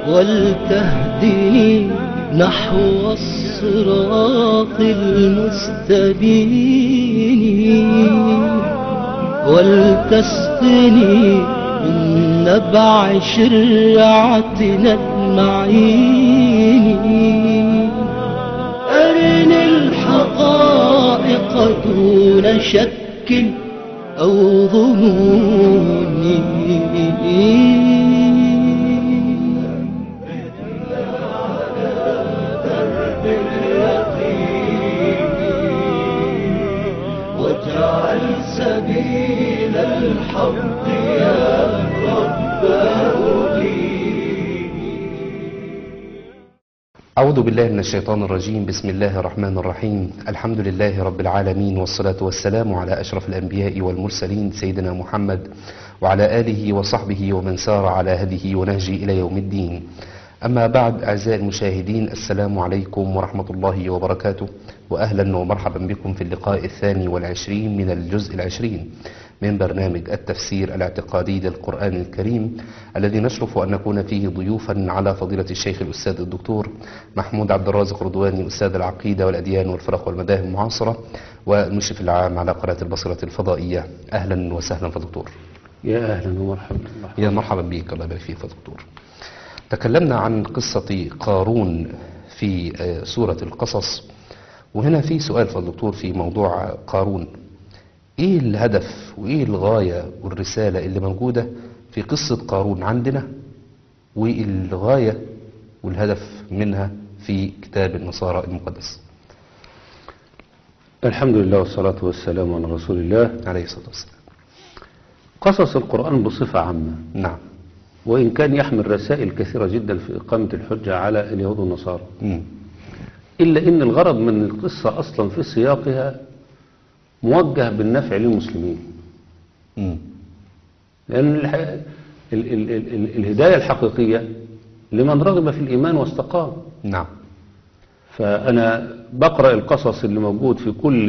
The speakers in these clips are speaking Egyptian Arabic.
ولتهدني نحو الصراط المستبين ولتسقني من نبع شرعتنا المعين أرني الحقائق دون شك أو ظنون واجعل سبيل الحق يا رب أعوذ بالله من الشيطان الرجيم بسم الله الرحمن الرحيم الحمد لله رب العالمين والصلاة والسلام على أشرف الأنبياء والمرسلين سيدنا محمد وعلى آله وصحبه ومن سار على هديه ونهجه إلى يوم الدين أما بعد أعزائي المشاهدين السلام عليكم ورحمة الله وبركاته وأهلا ومرحبا بكم في اللقاء الثاني والعشرين من الجزء العشرين من برنامج التفسير الاعتقادي للقرآن الكريم الذي نشرف أن نكون فيه ضيوفا على فضيلة الشيخ الأستاذ الدكتور محمود عبد الرازق رضواني أستاذ العقيدة والأديان والفرق والمذاهب المعاصرة والمشرف العام على قناة البصرة الفضائية أهلا وسهلا فدكتور يا أهلا ومرحبا يا مرحبا بك الله يبارك فيك فدكتور تكلمنا عن قصة قارون في آه، سورة القصص وهنا في سؤال فالدكتور في موضوع قارون ايه الهدف وايه الغاية والرسالة اللي موجودة في قصة قارون عندنا والغاية والهدف منها في كتاب النصارى المقدس الحمد لله والصلاة والسلام على رسول الله عليه الصلاة والسلام قصص القرآن بصفة عامة نعم وإن كان يحمل رسائل كثيرة جدا في إقامة الحجة على اليهود والنصارى مم. إلا إن الغرض من القصة أصلا في سياقها موجه بالنفع للمسلمين مم. لأن الح... ال... ال... ال... ال... الهداية الحقيقية لمن رغب في الإيمان واستقام نعم فأنا بقرأ القصص اللي موجود في كل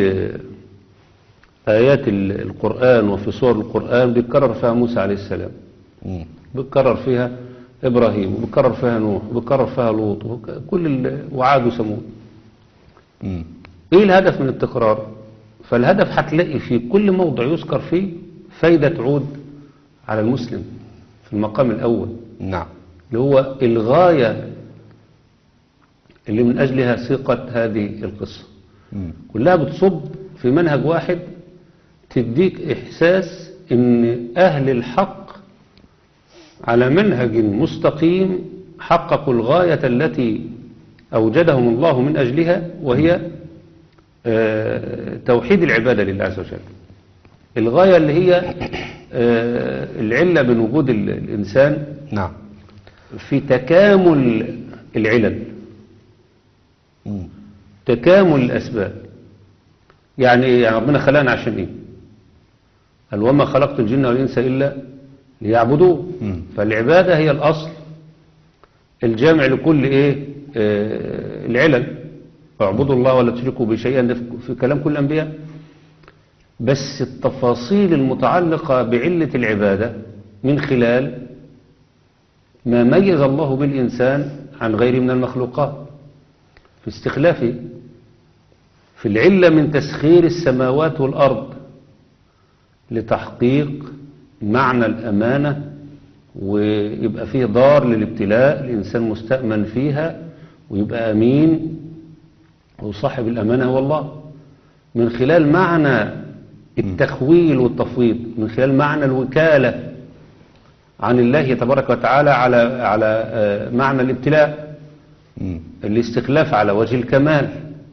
آيات ال- القرآن وفي سور القرآن بيتكرر فيها موسى عليه السلام مم. بيتكرر فيها إبراهيم وبيتكرر فيها نوح وبيتكرر فيها لوط وك- كل ال- وعاد وثمود مم. إيه الهدف من التكرار فالهدف هتلاقي في كل موضع يذكر فيه فايدة تعود على المسلم في المقام الأول نعم اللي هو الغاية اللي من أجلها سيقت هذه القصة مم. كلها بتصب في منهج واحد تديك إحساس إن أهل الحق على منهج مستقيم حققوا الغاية التي أوجدهم الله من أجلها وهي آه، توحيد العبادة لله عز وجل الغاية اللي هي آه، العلة من وجود ال- الإنسان نعم في تكامل العلل مم. تكامل الأسباب يعني إيه؟ يعني ربنا خلقنا عشان إيه قال وما خلقت الجن والإنس إلا ليعبدوه مم. فالعبادة هي الأصل الجامع لكل إيه آه العلل اعبدوا الله ولا تشركوا بشيئا ده في- في كلام كل الأنبياء بس التفاصيل المتعلقة بعلة العبادة من خلال ما ميز الله بالإنسان عن غيره من المخلوقات في استخلافه في العلة من تسخير السماوات والأرض لتحقيق معنى الأمانة ويبقى فيه دار للابتلاء الإنسان مستأمن فيها ويبقى أمين وصاحب الأمانة هو الله من خلال معنى التخويل والتفويض من خلال معنى الوكالة عن الله تبارك وتعالى على على آه، معنى الابتلاء مم. الاستخلاف على وجه الكمال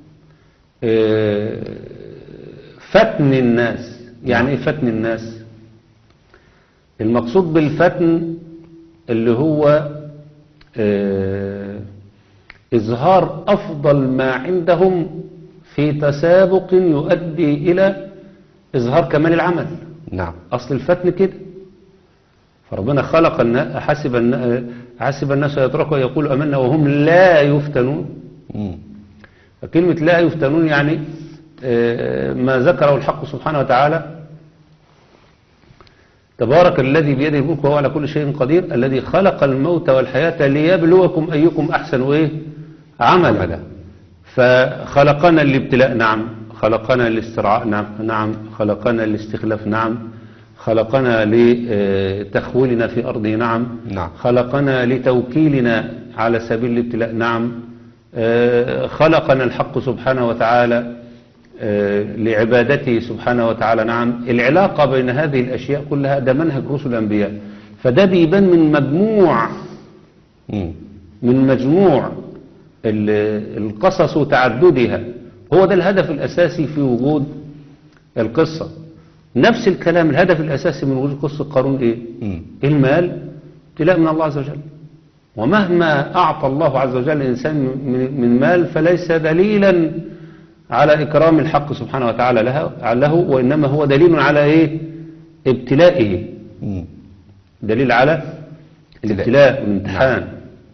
آه، فتن الناس يعني ايه فتن الناس المقصود بالفتن اللي هو آه، إظهار أفضل ما عندهم في تسابق يؤدي إلى إظهار كمال العمل نعم أصل الفتن كده فربنا خلق النا- حسب النا- حسب الناس يتركوا يقول أمنا وهم لا يفتنون مم. كلمة لا يفتنون يعني آه، ما ذكره الحق سبحانه وتعالى تبارك الذي بيده الملك وهو على كل شيء قدير الذي خلق الموت والحياة ليبلوكم أيكم أحسن إيه عملا عملا. فخلقنا الابتلاء نعم خلقنا الاسترعاء نعم نعم خلقنا الاستخلاف نعم خلقنا لتخويلنا في أرضه نعم نعم. خلقنا لتوكيلنا على سبيل الابتلاء نعم آه، خلقنا الحق سبحانه وتعالى آه، لعبادته سبحانه وتعالى نعم العلاقة بين هذه الأشياء كلها ده منهج رسل الأنبياء فده بيبان من مجموع مم. من مجموع ال- القصص وتعددها هو ده الهدف الأساسي في وجود القصة نفس الكلام الهدف الأساسي من وجود قصة قارون إيه؟ مم. المال ابتلاء من الله عز وجل ومهما أعطى الله عز وجل الإنسان من, من مال فليس دليلا على إكرام الحق سبحانه وتعالى لها له وإنما هو دليل على إيه؟ ابتلائه مم. دليل على الابتلاء والامتحان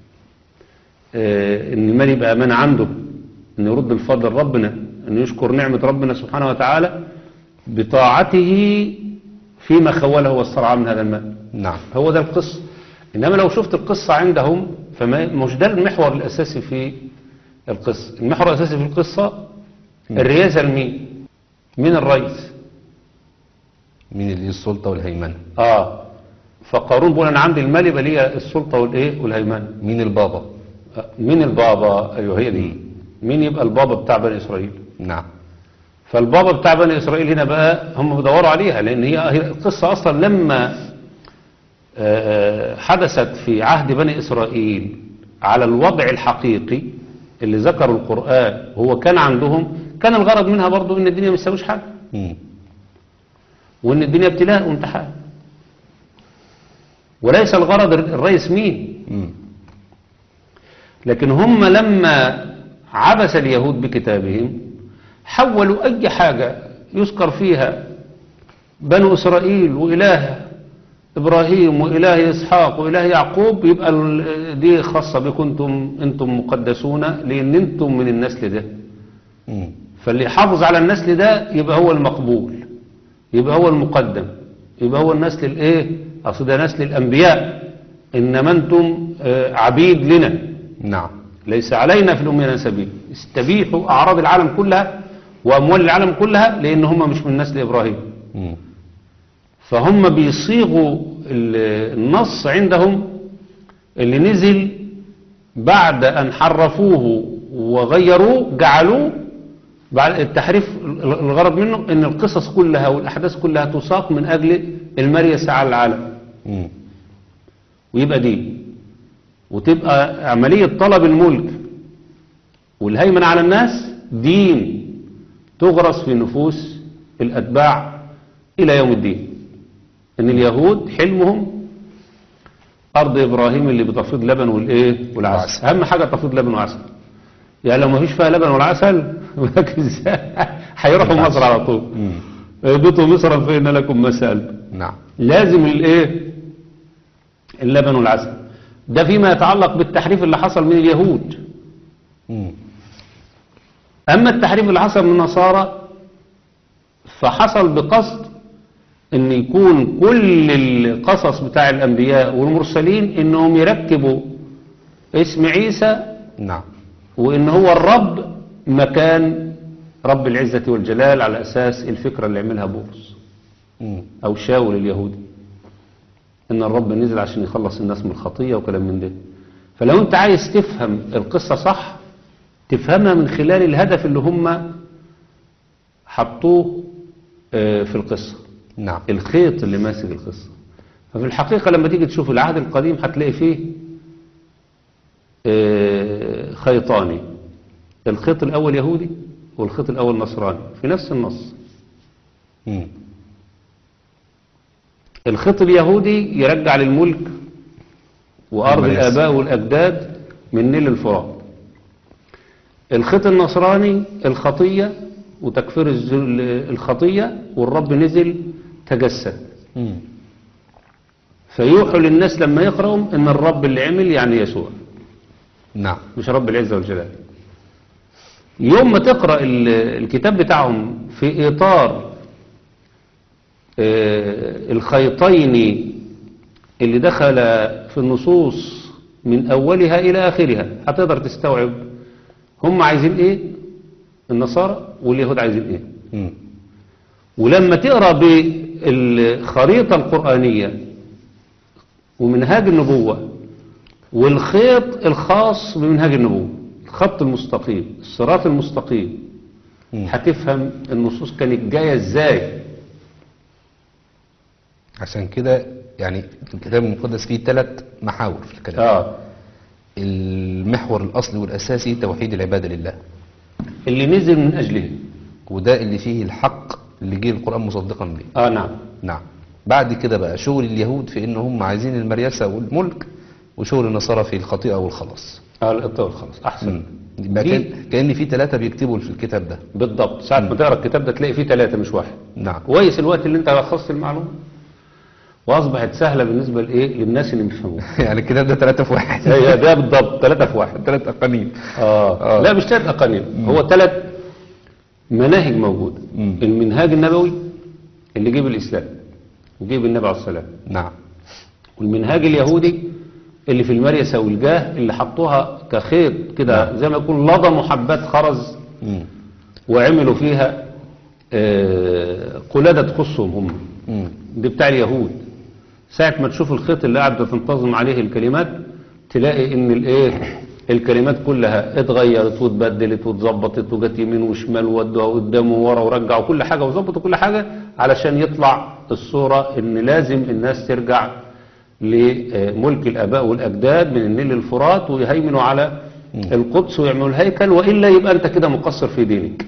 آه، ان المال يبقى امان عنده ان يرد الفضل ربنا ان يشكر نعمة ربنا سبحانه وتعالى بطاعته فيما خوله واسترعى من هذا المال نعم هو ده القصة إنما لو شفت القصة عندهم فما مش ده المحور الأساسي في القصة المحور الأساسي في القصة الرئاسة لمين مين الرئيس من اللي السلطة والهيمنة آه فقارون بيقول أنا عندي المال يبقى ليا السلطة والإيه والهيمنة مين البابا آه، مين البابا أيوه هي دي مين يبقى البابا بتاع بني إسرائيل نعم فالبابا بتاع بني إسرائيل هنا بقى هم بيدوروا عليها لأن هي هي القصة أصلا لما آه، حدثت في عهد بني إسرائيل على الوضع الحقيقي اللي ذكروا القرآن هو كان عندهم كان الغرض منها برضو إن الدنيا ما تساويش حاجة مم. وإن الدنيا ابتلاء وامتحان وليس الغرض الرئيس مين مم. لكن هم لما عبس اليهود بكتابهم حولوا أي حاجة يذكر فيها بنو إسرائيل وإله إبراهيم وإله إسحاق وإله يعقوب يبقى ال- دي خاصة بكم أنتم, أنتم مقدسون لأن أنتم من النسل ده مم. فاللي يحافظ على النسل ده يبقى هو المقبول يبقى هو المقدم يبقى هو النسل الايه اصل ده نسل الانبياء انما انتم آه، عبيد لنا نعم ليس علينا في الأمية سبيل استبيحوا أعراض العالم كلها وأموال العالم كلها لأن هم مش من نسل إبراهيم مم. فهم بيصيغوا ال- النص عندهم اللي نزل بعد أن حرفوه وغيروه جعلوه بعد التحريف ال- الغرض منه ان القصص كلها والأحداث كلها تساق من أجل المريسة على العالم مم. ويبقى دين وتبقى عملية طلب الملك والهيمنة على الناس دين تغرس في نفوس الأتباع إلى يوم الدين إن اليهود حلمهم أرض إبراهيم اللي بتفيض لبن والإيه والعسل والعسل. أهم حاجة تفيض لبن وعسل يعني لو ما فيش فيها لبن والعسل ولكن إزاي؟ هيروحوا مصر على طول مم. اهبطوا مصرا فإن لكم ما سألتم نعم لازم الايه اللبن والعسل ده فيما يتعلق بالتحريف اللي حصل من اليهود مم. اما التحريف اللي حصل من النصارى فحصل بقصد ان يكون كل القصص بتاع الانبياء والمرسلين انهم يركبوا اسم عيسى نعم وان هو الرب مكان رب العزة والجلال على اساس الفكرة اللي عملها بولس مم. او شاول اليهودي ان الرب نزل عشان يخلص الناس من الخطية وكلام من ده فلو انت عايز تفهم القصة صح تفهمها من خلال الهدف اللي هم حطوه آه، في القصة نعم الخيط اللي ماسك القصة ففي الحقيقة لما تيجي تشوف العهد القديم هتلاقي فيه آه، خيطاني الخيط الأول يهودي والخيط الأول نصراني في نفس النص مم. الخط اليهودي يرجع للملك وأرض المناسك. الآباء والأجداد من نيل الفرات الخط النصراني الخطية وتكفير الز- الخطية والرب نزل تجسد مم. فيوحوا للناس لما يقرأوا ان الرب اللي عمل يعني يسوع نعم مش رب العزة والجلال يوم ما تقرأ ال- الكتاب بتاعهم في إطار آه، الخيطين اللي دخل في النصوص من أولها إلى آخرها هتقدر تستوعب هم عايزين إيه النصارى واليهود عايزين إيه مم. ولما تقرأ بالخريطة القرآنية ومنهاج النبوة والخيط الخاص بمنهاج النبوة الخط المستقيم الصراط المستقيم مم. هتفهم النصوص كانت جاية ازاي عشان كده يعني الكتاب المقدس فيه ثلاث محاور في الكلام اه المحور الأصلي والأساسي توحيد العبادة لله اللي نزل من أجله وده اللي فيه الحق اللي جه القرآن مصدقا به اه نعم نعم بعد كده بقى شغل اليهود في ان هم عايزين المرياسة والملك وشغل النصارى في الخطيئة والخلاص اه الطول خلاص احسن مم. يبقى دي- كان كأن في ثلاثة بيكتبوا في الكتاب ده بالضبط ساعة ما تقرا الكتاب ده تلاقي فيه ثلاثة مش واحد نعم كويس الوقت اللي انت لخصت المعلومة واصبحت سهلة بالنسبة لايه للناس اللي بيفهموها يعني الكتاب ده ثلاثة في واحد هي ده بالضبط ثلاثة في واحد ثلاث أقانيم آه. آه. لا مش ثلاث أقانيم هو ثلاث مناهج موجودة مم. المنهاج النبوي اللي جيب الإسلام وجيب النبي عليه السلام نعم والمنهاج اليهودي اللي في المريسة والجاه اللي حطوها كخيط كده زي ما يكون لضموا حبات خرز مم. وعملوا فيها آه، قلادة تخصهم هم مم. دي بتاع اليهود ساعة ما تشوف الخيط اللي قاعدة تنتظم عليه الكلمات تلاقي ان الايه الكلمات كلها اتغيرت واتبدلت واتظبطت وجت يمين وشمال وودوها قدام وورا ورجعوا كل حاجة وظبطوا كل حاجة علشان يطلع الصورة ان لازم الناس ترجع لملك الاباء والاجداد من النيل للفرات ويهيمنوا على القدس ويعملوا الهيكل والا يبقى انت كده مقصر في دينك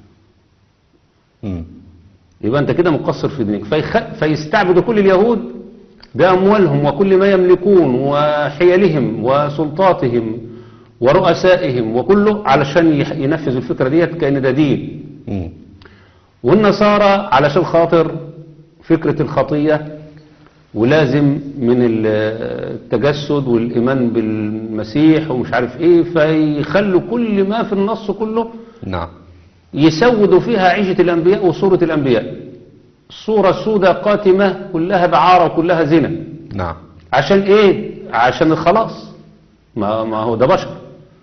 مم. يبقى انت كده مقصر في دينك فيخ... فيستعبدوا كل اليهود بأموالهم وكل ما يملكون وحيلهم وسلطاتهم ورؤسائهم وكله علشان يح- ينفذوا الفكرة ديت كأن ده دين مم. والنصارى علشان خاطر فكرة الخطية ولازم من ال- التجسد والإيمان بالمسيح ومش عارف ايه فيخلوا كل ما في النص كله نعم يسودوا فيها عيشة الأنبياء وصورة الأنبياء صورة سودة قاتمة كلها دعارة وكلها زنا نعم عشان ايه عشان الخلاص ما, ما هو ده بشر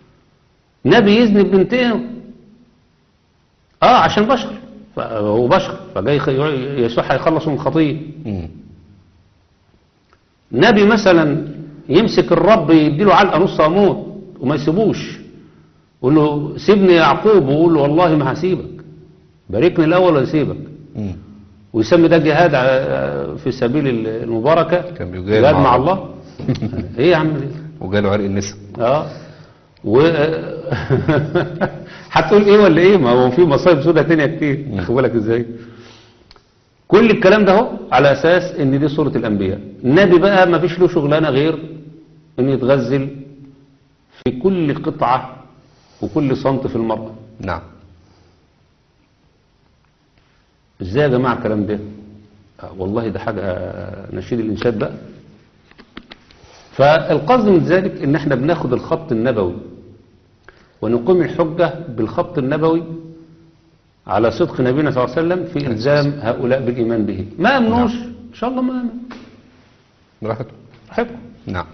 نبي يزني ببنتين اه عشان بشر هو بشر فجاي يخ- يسوع هيخلص من الخطيه مم. نبي مثلا يمسك الرب يديله علقه نص اموت وما يسيبوش يقول له سيبني يا يعقوب ويقول له والله ما هسيبك باركني الاول ولا اسيبك مم. ويسمي ده جهاد ع- في سبيل المباركه كان بيجاهد جهاد مع مع الله. الله ايه يا عم ده؟ وجاله عرق النساء اه و هتقول ايه ولا ايه ما هو في مصايب سودة تانية كتير واخد بالك ازاي كل الكلام ده اهو على اساس ان دي صورة الانبياء النبي بقى ما فيش له شغلانة غير ان يتغزل في كل قطعة وكل صمت في المرأة نعم ازاي يا جماعة الكلام ده آه والله ده حاجة نشيد الانشاد بقى فالقصد من ذلك ان احنا بناخد الخط النبوي ونقيم الحجة بالخط النبوي على صدق نبينا صلى الله عليه وسلم في إلزام هؤلاء بالإيمان به ما أمنوش إن شاء الله ما أمن براحته حكم نعم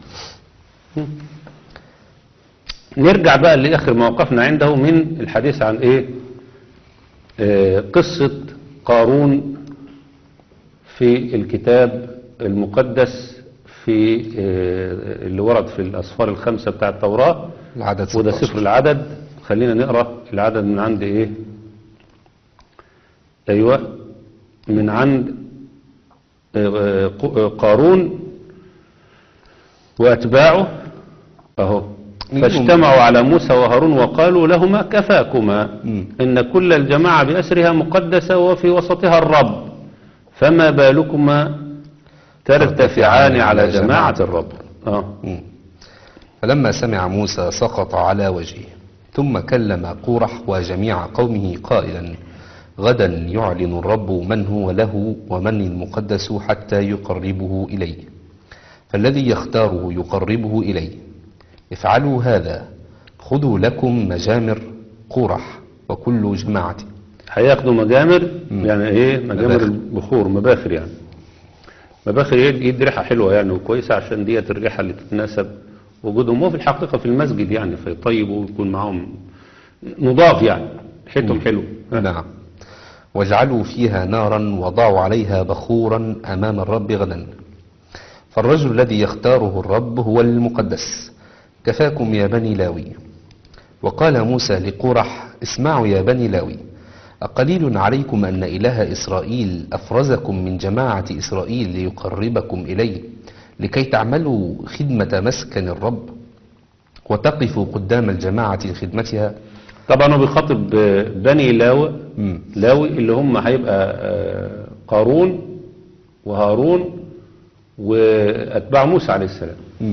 نرجع بقى لآخر ما وقفنا عنده من الحديث عن إيه آه قصة قارون في الكتاب المقدس في آه اللي ورد في الأسفار الخمسة بتاع التوراة العدد وده 16. سفر العدد خلينا نقرأ العدد من عند ايه ايوه من عند آه، آه، قارون واتباعه اهو منهم- فاجتمعوا على موسى وهارون وقالوا لهما كفاكما مم. ان كل الجماعة بأسرها مقدسة وفي وسطها الرب فما بالكما ترتفعان على جماعة الرب اه مم. فلما سمع موسى سقط على وجهه ثم كلم قورح وجميع قومه قائلا غدا يعلن الرب من هو له ومن المقدس حتى يقربه إليه فالذي يختاره يقربه إليه افعلوا هذا خذوا لكم مجامر قورح وكل جماعته هياخدوا مجامر مم. يعني ايه مجامر مباخر. البخور مباخر يعني مباخر يد- يدي ريحه حلوه يعني وكويسه عشان ديت الريحه اللي تتناسب وجودهم هو في الحقيقه في المسجد يعني فيطيبوا ويكون معاهم نضاف يعني ريحتهم حلوه نعم واجعلوا فيها نارا وضعوا عليها بخورا أمام الرب غدا فالرجل الذي يختاره الرب هو المقدس كفاكم يا بني لاوي وقال موسى لقرح اسمعوا يا بني لاوي أقليل عليكم أن إله إسرائيل أفرزكم من جماعة إسرائيل ليقربكم إليه لكي تعملوا خدمة مسكن الرب وتقفوا قدام الجماعة لخدمتها طبعا هو بيخاطب آه، بني لاوي مم. لاوي اللي هم هيبقى آه، قارون وهارون واتباع موسى عليه السلام مم.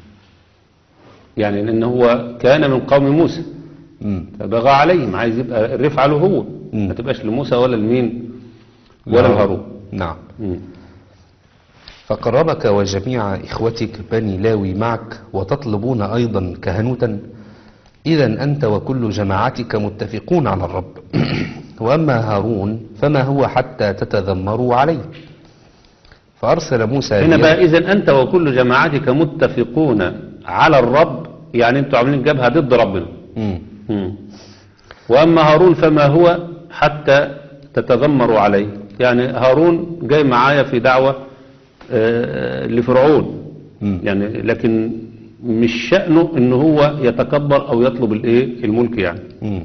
يعني لان هو كان من قوم موسى مم. فبغى عليهم عايز يبقى الرفعه له هو مم. ما تبقاش لموسى ولا لمين ولا نعم. لهارون نعم مم. فقربك وجميع إخوتك بني لاوي معك وتطلبون أيضا كهنوتا إذا أنت وكل جماعتك متفقون على الرب وأما هارون فما هو حتى تتذمروا عليه فأرسل موسى هنا لي- بقى اذا انت وكل جماعتك متفقون على الرب يعني انتوا عاملين جبهه ضد ربنا مم. مم. واما هارون فما هو حتى تتذمروا عليه يعني هارون جاي معايا في دعوه آه، لفرعون مم. يعني لكن مش شأنه ان هو يتكبر او يطلب الايه الملك يعني مم.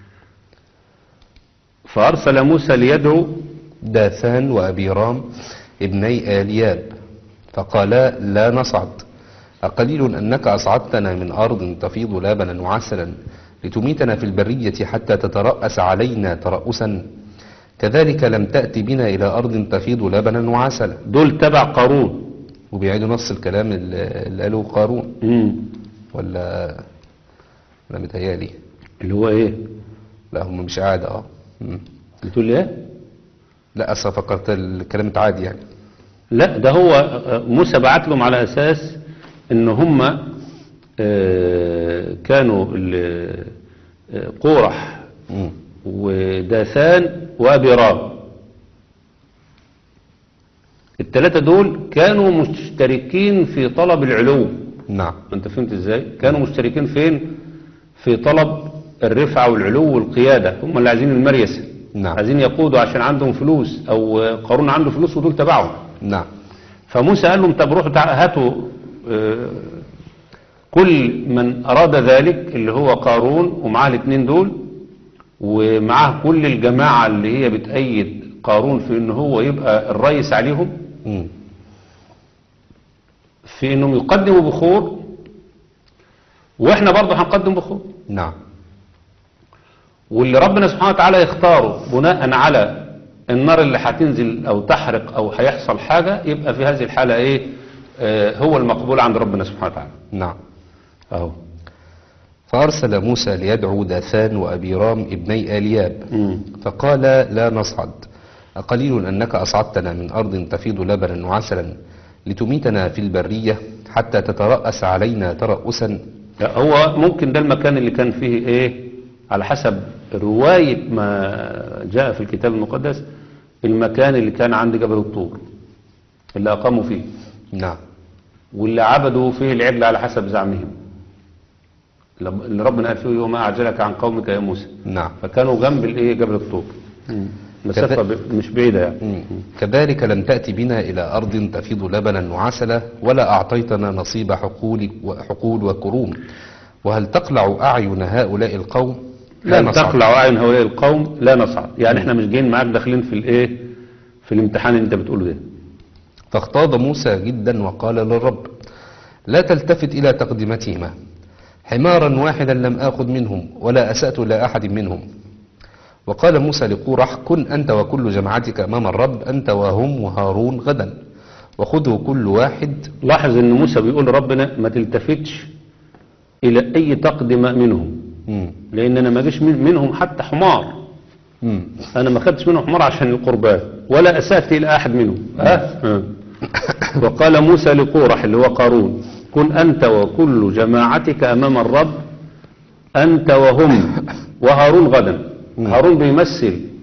فارسل موسى ليدعو داثان وأبيرام ابني آلياب فقالا لا نصعد أقليل أنك أصعدتنا من أرض تفيض لبنا وعسلا لتميتنا في البرية حتى تترأس علينا ترأسا كذلك لم تأت بنا إلى أرض تفيض لبنا وعسلا دول تبع قارون وبيعيدوا نص الكلام اللي اللي قاله قارون مم. ولا أنا متهيألي اللي هو ايه لا هم مش عادة اه مم. بتقول لي ايه لا أصلا فكرت الكلام اتعاد يعني لا ده هو آه، موسى بعت لهم على اساس ان هم آه، كانوا ال- آه، قورح مم. وداثان وابيرام الثلاثة دول كانوا مشتركين في طلب العلو نعم انت فهمت ازاي كانوا مشتركين فين في طلب الرفعة والعلو والقيادة هم اللي عايزين المريسة نعم. عايزين يقودوا عشان عندهم فلوس او قارون عنده فلوس ودول تبعهم نعم فموسى قال لهم طب روحوا تع- هاتوا آه، كل من أراد ذلك اللي هو قارون ومعاه الاثنين دول ومعاه كل الجماعة اللي هي بتأيد قارون في ان هو يبقى الرئيس عليهم مم. في انهم يقدموا بخور واحنا برضه هنقدم بخور نعم واللي ربنا سبحانه وتعالى يختاره بناء على النار اللي هتنزل او تحرق او هيحصل حاجة يبقى في هذه الحالة ايه آه هو المقبول عند ربنا سبحانه وتعالى نعم اهو فأرسل موسى ليدعو داثان وأبيرام ابني آلياب مم. فقال لا نصعد أقليل أنك أصعدتنا من أرض تفيض لبنا وعسلا لتميتنا في البرية حتى تترأس علينا ترأسا لا، هو ممكن ده المكان اللي كان فيه ايه على حسب رواية ما جاء في الكتاب المقدس المكان اللي كان عند جبل الطور اللي أقاموا فيه نعم واللي عبدوا فيه العجل على حسب زعمهم اللي ربنا قال فيه يوم أعجلك عن قومك يا موسى نعم فكانوا جنب الايه جبل الطور مسافة كذا- ب- مش بعيدة يعني مم. كذلك لم تأتي بنا إلى أرض تفيض لبنا وعسلا ولا أعطيتنا نصيب حقول وحقول وكروم وهل تقلع أعين هؤلاء القوم لا نصعد. تقلع عين هؤلاء القوم لا نصعد يعني احنا مش جايين معاك داخلين في الايه في الامتحان اللي انت بتقوله ده فاغتاظ موسى جدا وقال للرب لا تلتفت إلى تقدمتهما حمارا واحدا لم آخذ منهم ولا أسأت إلى أحد منهم وقال موسى لقورح كن أنت وكل جماعتك أمام الرب أنت وهم وهارون غدا وخذوا كل واحد لاحظ ان موسى بيقول لربنا ما تلتفتش الى اي تقدمة منهم مم. لان انا ما جيش من- منهم حتى حمار مم. انا ما خدتش منهم حمار عشان القربان ولا اسأت الى احد منهم ها؟ ها. وقال موسى لقورح اللي هو قارون كن انت وكل جماعتك امام الرب انت وهم وهارون غدا هارون بيمثل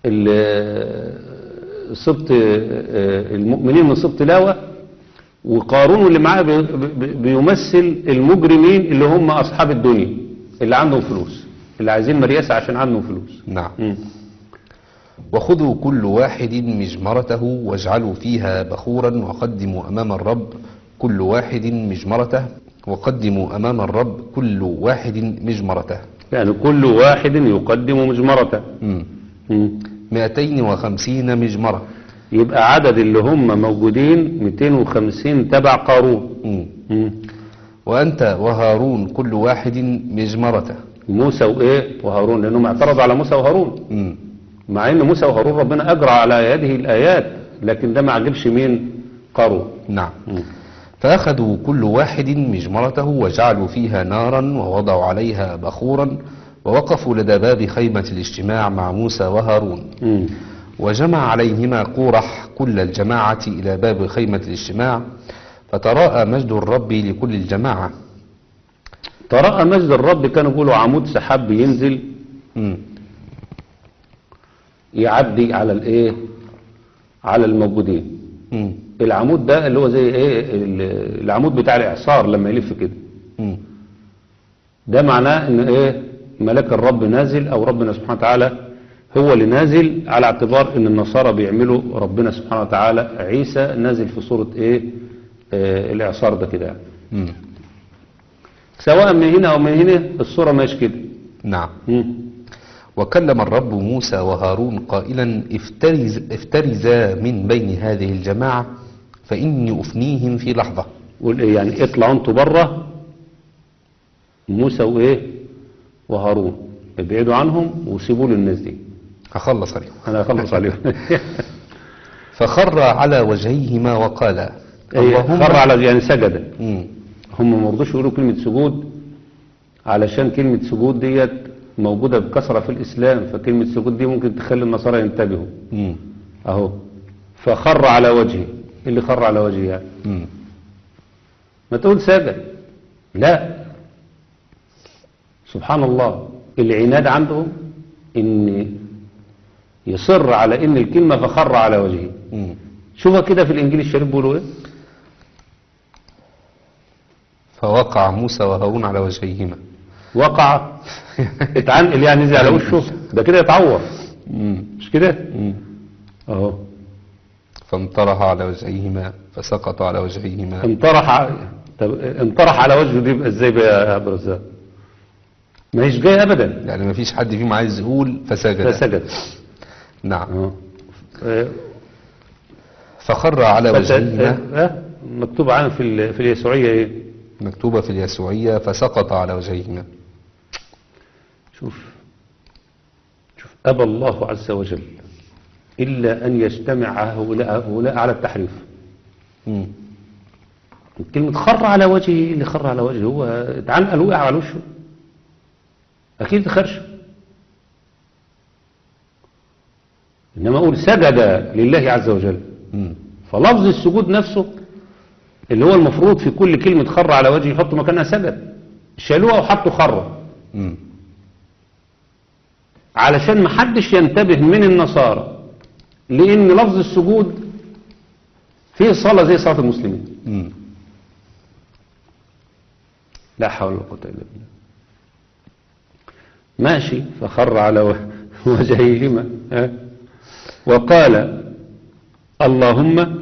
ال- سبط آه، المؤمنين من سبط لاوة وقارون اللي معاه بي- بي- بيمثل المجرمين اللي هم أصحاب الدنيا اللي عندهم فلوس اللي عايزين مرياسة عشان عندهم فلوس نعم مم. وخذوا كل واحد مجمرته واجعلوا فيها بخورا وقدموا أمام الرب كل واحد مجمرته وقدموا أمام الرب كل واحد مجمرته يعني كل واحد يقدم مجمرته مم. مم. 250 مجمرة يبقى عدد اللي هم موجودين 250 تبع قارون مم. مم. وأنت وهارون كل واحد مجمرته موسى وايه وهارون لانهم اعترضوا على موسى وهارون مم. مع ان موسى وهارون ربنا اجرى على يده الايات لكن ده ما عجبش مين قارون نعم مم. فأخذوا كل واحد مجمرته وجعلوا فيها نارا ووضعوا عليها بخورا ووقفوا لدى باب خيمة الاجتماع مع موسى وهارون مم. وجمع عليهما قورح كل الجماعة إلى باب خيمة الاجتماع فتراءى مجد الرب لكل الجماعة تراءى مجد الرب كانوا بيقولوا عمود سحاب بينزل مم. يعدي على الايه على الموجودين مم. العمود ده اللي هو زي ايه ال- العمود بتاع الاعصار لما يلف كده مم. ده معناه ان ايه ملاك الرب نازل او ربنا سبحانه وتعالى هو اللي نازل على اعتبار ان النصارى بيعملوا ربنا سبحانه وتعالى عيسى نازل في صورة ايه آه الاعصار ده كده يعني. مم. سواء من هنا او من هنا الصورة ماشي كده نعم مم. وكلم الرب موسى وهارون قائلا افترز افترزا من بين هذه الجماعة فإني أفنيهم في لحظة قول ايه يعني اطلعوا انتوا بره موسى وايه وهارون ابعدوا عنهم وسيبوا لي الناس دي هخلص عليهم انا اخلص عليهم فخر على وجهيهما وقال اللهم خر على يعني سجد مم. هم ما رضوش يقولوا كلمة سجود علشان كلمة سجود ديت موجودة بكثرة في الإسلام فكلمة سجود دي ممكن تخلي النصارى ينتبهوا مم. أهو فخر على وجهه إيه اللي خر على وجهه يعني مم. ما تقول سجد لا سبحان الله العناد عندهم ان يصر على ان الكلمة فخر على وجهه مم. شوفها كده في الانجيل الشريف بيقولوا ايه فوقع موسى وهارون على وجهيهما وقع اتعنقل يعني نزل على وشه ده كده يتعور مش كده اهو فانطرح على وجهيهما فسقط على وجهيهما انطرح ع- طب انطرح على وجهه دي يبقى ازاي بقى يا عبد الرزاق ما هيش جاي ابدا يعني ما فيش حد فيهم عايز يقول فسجد فسجد نعم اه اه، فخر على فت- وجهيهما اه، مكتوب عنه في ال- في اليسوعية ايه مكتوبة في اليسوعية فسقط على وجهيهما شوف شوف أبى الله عز وجل إلا أن يجتمع هؤلاء, هؤلاء على التحريف مم. كلمة خر على وجهه إيه اللي خر على وجهه هو اتعنقل وقع على وشه أكيد خرش إنما أقول سجد لله عز وجل مم. فلفظ السجود نفسه اللي هو المفروض في كل كلمة خر على وجهه يحطوا مكانها سجد شالوها وحطوا خر مم. علشان ما حدش ينتبه من النصارى لان لفظ السجود فيه صلاة زي صلاة المسلمين مم. لا حول ولا قوة إلا بالله ماشي فخر على و- وجهيهما ها؟ وقال اللهم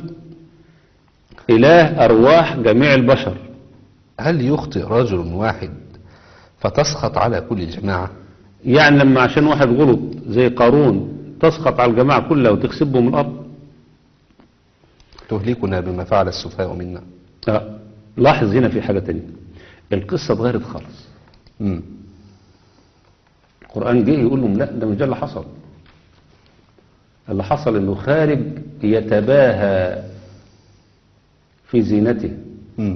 إله أرواح جميع البشر هل يخطئ رجل واحد فتسخط على كل الجماعة يعني لما عشان واحد غلط زي قارون تسقط على الجماعة كلها وتخسبهم الأرض تهلكنا بما فعل السفهاء منا آه. لاحظ هنا في حاجة تانية القصة اتغيرت خالص مم. القرآن جه يقول لهم لا ده مش ده اللي حصل اللي حصل انه خارج يتباهى في زينته مم.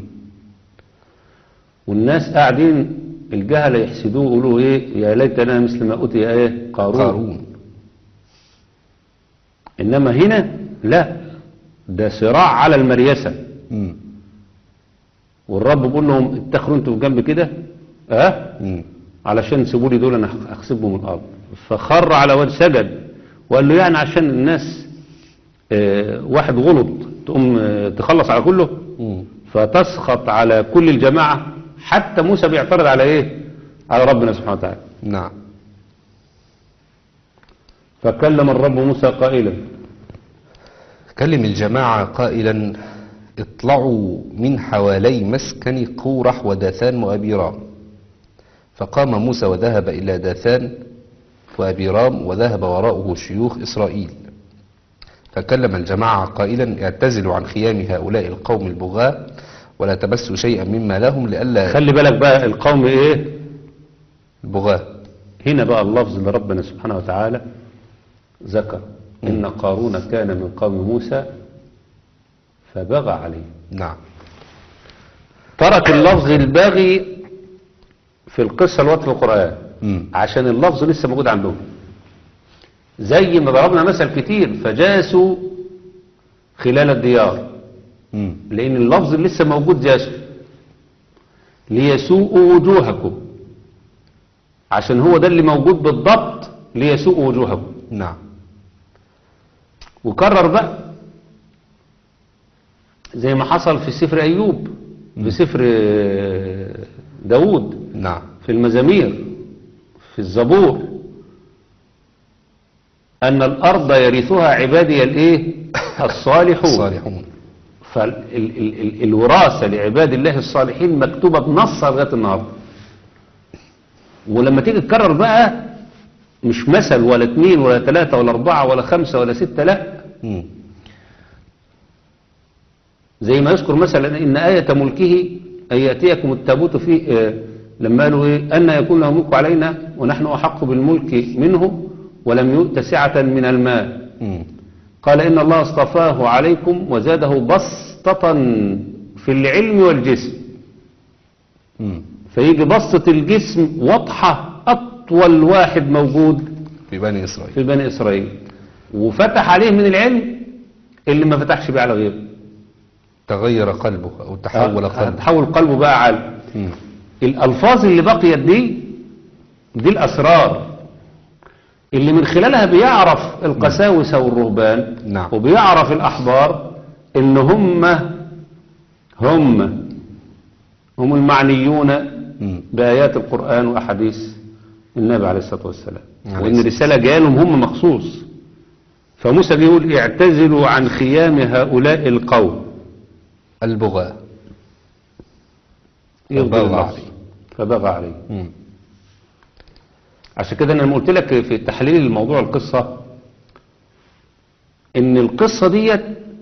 والناس قاعدين الجهلة يحسدوه يقولوا ايه يا ليتنا مثل ما اوتي ايه قارون, قارون انما هنا لا ده صراع على المريسة مم. والرب بيقول لهم اتخروا انتوا في جنب كده اه مم. علشان سيبوا لي دول انا هخسبهم الارض فخر على وجه سجد وقال له يعني عشان الناس آه، واحد غلط تقوم آه، تخلص على كله مم. فتسخط على كل الجماعة حتى موسى بيعترض على ايه على ربنا سبحانه وتعالى نعم فكلم الرب موسى قائلا كلم الجماعة قائلا اطلعوا من حوالي مسكن قورح وداثان وأبيرام فقام موسى وذهب إلى داثان وأبيرام وذهب وراءه شيوخ إسرائيل فكلم الجماعة قائلا اعتزلوا عن خيام هؤلاء القوم البغاة ولا تمسوا شيئا مما لهم لئلا خلي بالك بقى القوم ايه البغاة هنا بقى اللفظ اللي ربنا سبحانه وتعالى ذكر ان قارون كان من قوم موسى فبغى عليه نعم ترك اللفظ الباغي في القصة الوقت في القرآن مم. عشان اللفظ لسه موجود عندهم زي ما ضربنا مثل كتير فجاسوا خلال الديار مم. لأن اللفظ اللي لسه موجود جاسوا ليسوءوا وجوهكم عشان هو ده اللي موجود بالضبط ليسوءوا وجوهكم نعم وكرر بقى زي ما حصل في سفر أيوب في سفر آه، داود نعم في المزامير في الزبور أن الأرض يرثها عبادي الإيه الصالحون الصالحون فالوراثة لعباد الله الصالحين مكتوبة بنصها لغاية النهاردة ولما تيجي تكرر بقى مش مثل ولا اتنين ولا تلاتة ولا أربعة ولا خمسة ولا ستة لا مم. زي ما يذكر مثلا إن آية ملكه أن يأتيكم التابوت فيه آه، لما قالوا إيه أن يكون له ملك علينا ونحن أحق بالملك منه ولم يؤت سعة من المال مم. قال إن الله اصطفاه عليكم وزاده بسطة في العلم والجسم مم. فيجي بسطة الجسم واضحة أطول واحد موجود في بني إسرائيل في بني إسرائيل وفتح عليه من العلم اللي ما فتحش بيه على غيره تغير قلبه أو تحول قلبه تحول قلبه بقى على مم. الألفاظ اللي بقيت دي دي الأسرار اللي من خلالها بيعرف القساوسة والرهبان نعم. وبيعرف الأحبار إن هم هم هم المعنيون مم. بآيات القرآن وأحاديث النبي عليه الصلاة والسلام عليه وإن الصلاة الرسالة جالهم هم مخصوص فموسى بيقول اعتزلوا عن خيام هؤلاء القوم البغاة يغضب فبغى اللفظ. عليه. فبغى عليه مم. عشان كده انا لما قلت لك في تحليل الموضوع القصة ان القصة ديت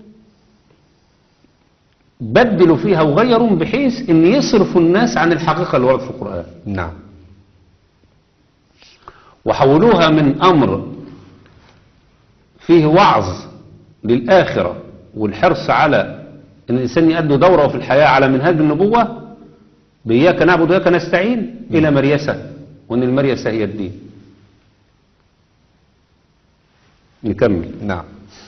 بدلوا فيها وغيروا بحيث ان يصرفوا الناس عن الحقيقة اللي وردت في القرآن نعم وحولوها من امر فيه وعظ للآخرة والحرص على ان الانسان يأدوا دوره في الحياة على منهاج النبوة بإياك نعبد وإياك نستعين إلى مريسة وأن المريسة هي الدين نكمل نعم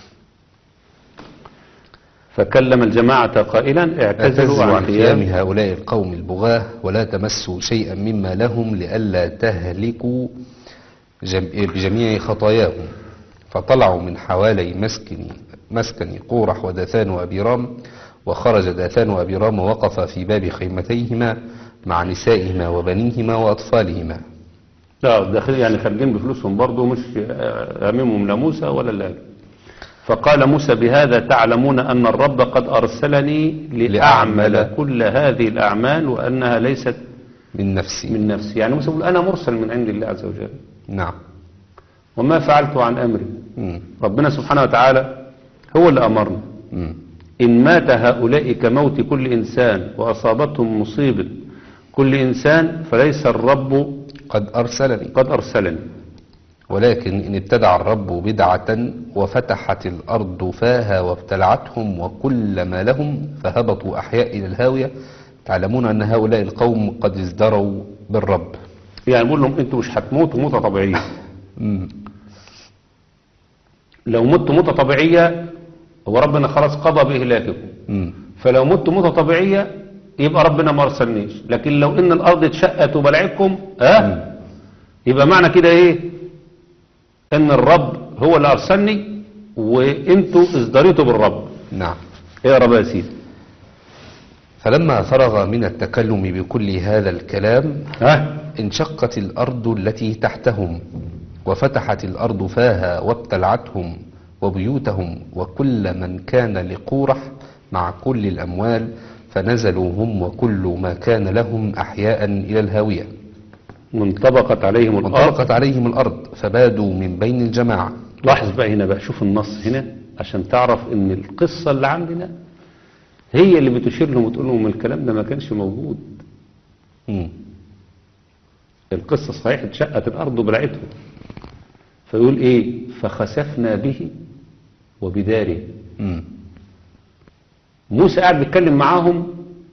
فكلم الجماعة قائلا اعتزلوا عن خيام قيام هؤلاء القوم البغاة ولا تمسوا شيئا مما لهم لئلا تهلكوا جم- بجميع خطاياهم فطلعوا من حوالي مسكن مسكن قورح وداثان وأبيرام وخرج داثان وأبيرام ووقف في باب خيمتيهما مع نسائهما وبنيهما وأطفالهما لا داخل يعني خارجين بفلوسهم برضه مش أمامهم لا موسى ولا لا فقال موسى بهذا تعلمون أن الرب قد أرسلني لأعمل لأعمل كل هذه الأعمال وأنها ليست من نفسي من نفسي يعني موسى يقول أنا مرسل من عند الله عز وجل نعم وما فعلت عن أمري مم. ربنا سبحانه وتعالى هو اللي أمرنا مم. إن مات هؤلاء كموت كل إنسان وأصابتهم مصيبة كل إنسان فليس الرب قد أرسلني قد أرسلني ولكن إن ابتدع الرب بدعة وفتحت الأرض فاها وابتلعتهم وكل ما لهم فهبطوا أحياء إلى الهاوية تعلمون أن هؤلاء القوم قد ازدروا بالرب يعني بقول لهم أنتوا مش هتموتوا موتة طبيعية مم. لو متوا موتة طبيعية هو ربنا خلاص قضى بإهلاككم مم. فلو متوا موتة طبيعية يبقى ربنا ما أرسلنيش لكن لو إن الأرض اتشقت وبلعتكم ها يبقى معنى كده إيه إن الرب هو اللي ارسلني وانتوا ازدريتوا بالرب نعم اقرا بقى يا سيدي فلما فرغ من التكلم بكل هذا الكلام ها انشقت الأرض التي تحتهم وفتحت الأرض فاها وابتلعتهم وبيوتهم وكل من كان لقورح مع كل الأموال فنزلوا هم وكل ما كان لهم أحياء إلى الهاوية وانطبقت عليهم الارض وانطلقت عليهم الأرض فبادوا من بين الجماعة لاحظ بقى هنا بقى شوف النص هنا عشان تعرف ان القصة اللي عندنا هي اللي بتشير لهم وتقول لهم الكلام ده ما كانش موجود مم. القصة صحيح اتشقت الأرض وبلعتهم فيقول إيه فخسفنا به وبداره مم. موسى قاعد بيتكلم معاهم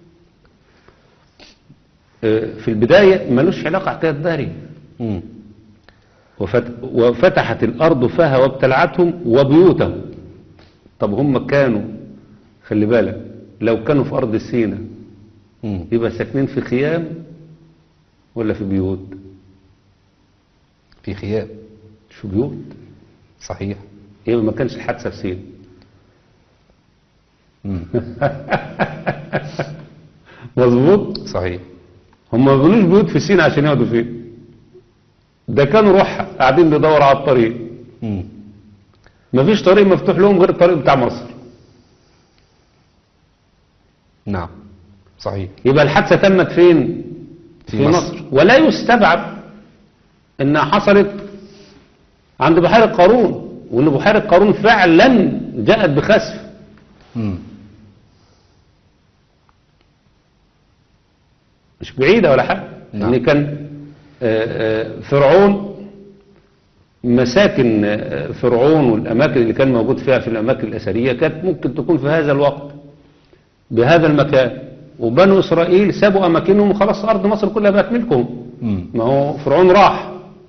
آه، في البداية ملوش علاقة حكاية داري مم. وفت وفتحت الأرض فيها وابتلعتهم وبيوتهم طب هم كانوا خلي بالك لو كانوا في أرض سينا مم. يبقى ساكنين في خيام ولا في بيوت في خيام شو بيوت صحيح يبقى ما كانش الحادثة في سينا مم. مظبوط صحيح هم ما بنوش بيوت في سينا عشان يقعدوا فيه ده كانوا روح قاعدين بيدوروا على الطريق مم. مفيش طريق مفتوح لهم غير الطريق بتاع مصر نعم صحيح يبقى الحادثة تمت فين في في, مصر. مصر. ولا يستبعد انها حصلت عند بحيرة قارون وان بحيرة قارون فعلا جاءت بخسف مم. مش بعيدة ولا حاجة نعم. ان كان آه، آه، فرعون مساكن آه، فرعون والاماكن اللي كان موجود فيها في الاماكن الاثريه كانت ممكن تكون في هذا الوقت بهذا المكان وبنو اسرائيل سابوا اماكنهم وخلاص ارض مصر كلها بقت ملكهم مم. ما هو فرعون راح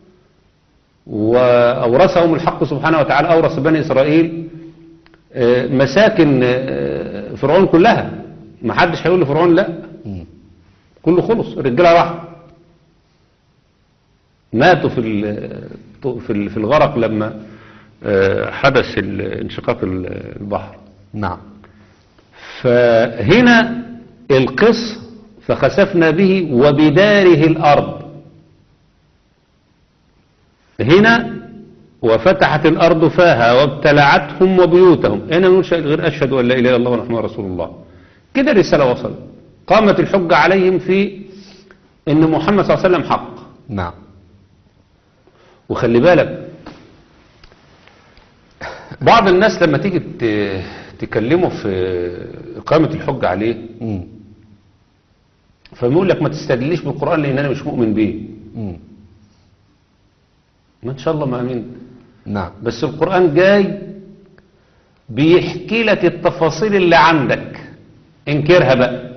واورثهم الحق سبحانه وتعالى اورث بني اسرائيل آه، مساكن آه، فرعون كلها ما حدش هيقول لفرعون لا مم. كله خلص الرجاله راحوا ماتوا في ال- في ال- في الغرق لما آه، حدث ال- انشقاق ال- البحر نعم فهنا القص فخسفنا به وبداره الأرض هنا وفتحت الأرض فاها وابتلعتهم وبيوتهم هنا نقول شيء غير أشهد أن لا إله إلا الله ونحن رسول الله كده الرسالة وصلت قامت الحجة عليهم في أن محمد صلى الله عليه وسلم حق نعم وخلي بالك بعض الناس لما تيجي ت- تكلمه في إقامة الحجة عليه مم. فبيقول لك ما تستدليش بالقرآن لأن أنا مش مؤمن بيه مم. ما إن شاء الله ما أمين نعم بس القرآن جاي بيحكي لك التفاصيل اللي عندك انكرها بقى